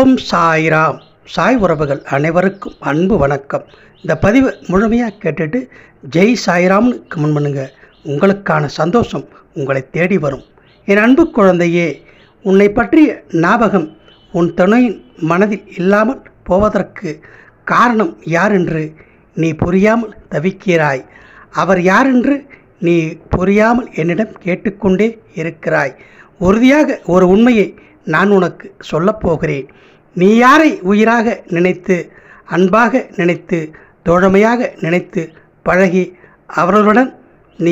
ஓம் சாய்ராம் சாய் உறவுகள் அனைவருக்கும் அன்பு வணக்கம் இந்த பதிவை முழுமையாக கேட்டுட்டு ஜெய் சாய்ராம்னு கமெண்ட் பண்ணுங்க உங்களுக்கான சந்தோஷம் உங்களை தேடி வரும் என் அன்பு குழந்தையே உன்னை பற்றிய ஞாபகம் உன் துணையின் மனதில் இல்லாமல் போவதற்கு காரணம் யார் என்று நீ புரியாமல் தவிக்கிறாய் அவர் யாரென்று நீ புரியாமல் என்னிடம் கேட்டுக்கொண்டே இருக்கிறாய் உறுதியாக ஒரு உண்மையை நான் உனக்கு சொல்லப் போகிறேன் நீ யாரை உயிராக நினைத்து அன்பாக நினைத்து தோழமையாக நினைத்து பழகி அவர்களுடன் நீ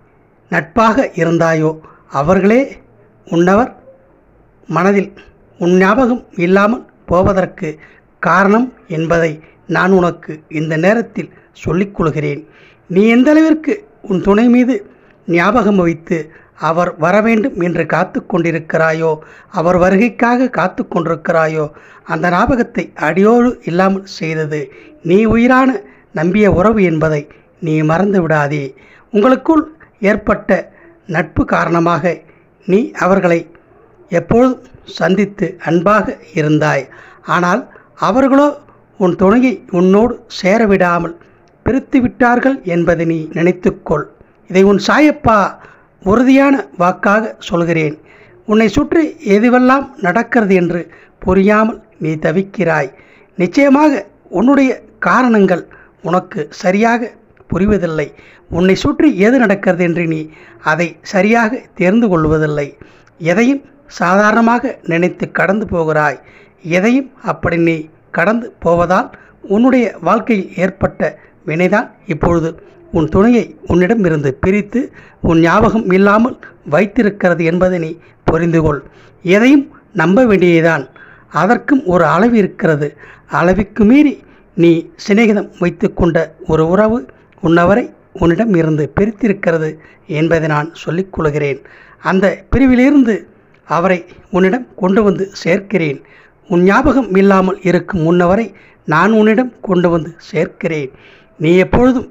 நட்பாக இருந்தாயோ அவர்களே உன்னவர் மனதில் உன் ஞாபகம் இல்லாமல் போவதற்கு காரணம் என்பதை நான் உனக்கு இந்த நேரத்தில் சொல்லிக் கொள்கிறேன் நீ எந்த அளவிற்கு உன் துணை மீது ஞாபகம் வைத்து அவர் வர வேண்டும் என்று காத்து கொண்டிருக்கிறாயோ அவர் வருகைக்காக காத்து கொண்டிருக்கிறாயோ அந்த ஞாபகத்தை அடியோடு இல்லாமல் செய்தது நீ உயிரான நம்பிய உறவு என்பதை நீ மறந்து விடாதே உங்களுக்குள் ஏற்பட்ட நட்பு காரணமாக நீ அவர்களை எப்பொழுதும் சந்தித்து அன்பாக இருந்தாய் ஆனால் அவர்களோ உன் துணையை உன்னோடு சேரவிடாமல் பிரித்து விட்டார்கள் என்பதை நீ நினைத்துக்கொள் இதை உன் சாயப்பா உறுதியான வாக்காக சொல்கிறேன் உன்னை சுற்றி எதுவெல்லாம் நடக்கிறது என்று புரியாமல் நீ தவிக்கிறாய் நிச்சயமாக உன்னுடைய காரணங்கள் உனக்கு சரியாக புரிவதில்லை உன்னை சுற்றி எது நடக்கிறது என்று நீ அதை சரியாக தெரிந்து கொள்வதில்லை எதையும் சாதாரணமாக நினைத்து கடந்து போகிறாய் எதையும் அப்படி நீ கடந்து போவதால் உன்னுடைய வாழ்க்கையில் ஏற்பட்ட வினைதான் இப்பொழுது உன் துணையை உன்னிடம் இருந்து பிரித்து உன் ஞாபகம் இல்லாமல் வைத்திருக்கிறது என்பதை நீ புரிந்து கொள் எதையும் நம்ப வேண்டியதுதான் அதற்கும் ஒரு அளவு இருக்கிறது அளவுக்கு மீறி நீ சிநேகிதம் வைத்துக்கொண்ட ஒரு உறவு உன்னவரை உன்னிடம் இருந்து பிரித்திருக்கிறது என்பதை நான் சொல்லிக் கொள்கிறேன் அந்த பிரிவிலிருந்து அவரை உன்னிடம் கொண்டு வந்து சேர்க்கிறேன் உன் ஞாபகம் இல்லாமல் இருக்கும் முன்னவரை நான் உன்னிடம் கொண்டு வந்து சேர்க்கிறேன் நீ எப்பொழுதும்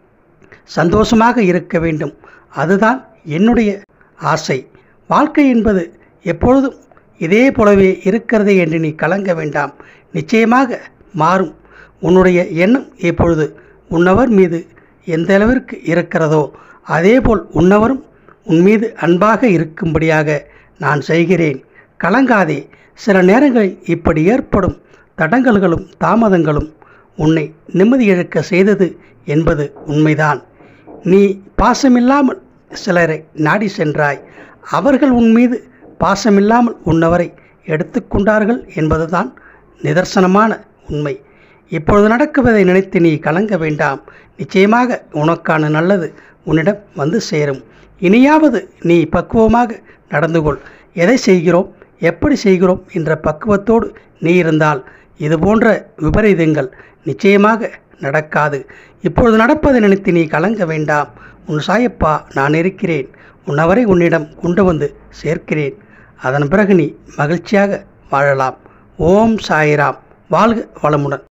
சந்தோஷமாக இருக்க வேண்டும் அதுதான் என்னுடைய ஆசை வாழ்க்கை என்பது எப்பொழுதும் இதே போலவே இருக்கிறதே என்று நீ கலங்க வேண்டாம் நிச்சயமாக மாறும் உன்னுடைய எண்ணம் இப்பொழுது உன்னவர் மீது எந்த அளவிற்கு இருக்கிறதோ அதேபோல் உன்னவரும் உன் மீது அன்பாக இருக்கும்படியாக நான் செய்கிறேன் கலங்காதே சில நேரங்களில் இப்படி ஏற்படும் தடங்கல்களும் தாமதங்களும் உன்னை நிம்மதி இழக்க செய்தது என்பது உண்மைதான் நீ பாசமில்லாமல் சிலரை நாடி சென்றாய் அவர்கள் உன் மீது பாசமில்லாமல் உன்னவரை எடுத்துக்கொண்டார்கள் என்பதுதான் நிதர்சனமான உண்மை இப்பொழுது நடக்குவதை நினைத்து நீ கலங்க வேண்டாம் நிச்சயமாக உனக்கான நல்லது உன்னிடம் வந்து சேரும் இனியாவது நீ பக்குவமாக நடந்து கொள் எதை செய்கிறோம் எப்படி செய்கிறோம் என்ற பக்குவத்தோடு நீ இருந்தால் இது போன்ற விபரீதங்கள் நிச்சயமாக நடக்காது இப்பொழுது நடப்பதை நினைத்து நீ கலங்க வேண்டாம் உன் சாயப்பா நான் இருக்கிறேன் உன்னவரை உன்னிடம் கொண்டு வந்து சேர்க்கிறேன் அதன் பிறகு நீ மகிழ்ச்சியாக வாழலாம் ஓம் சாய்ராம் வாழ்க வளமுடன்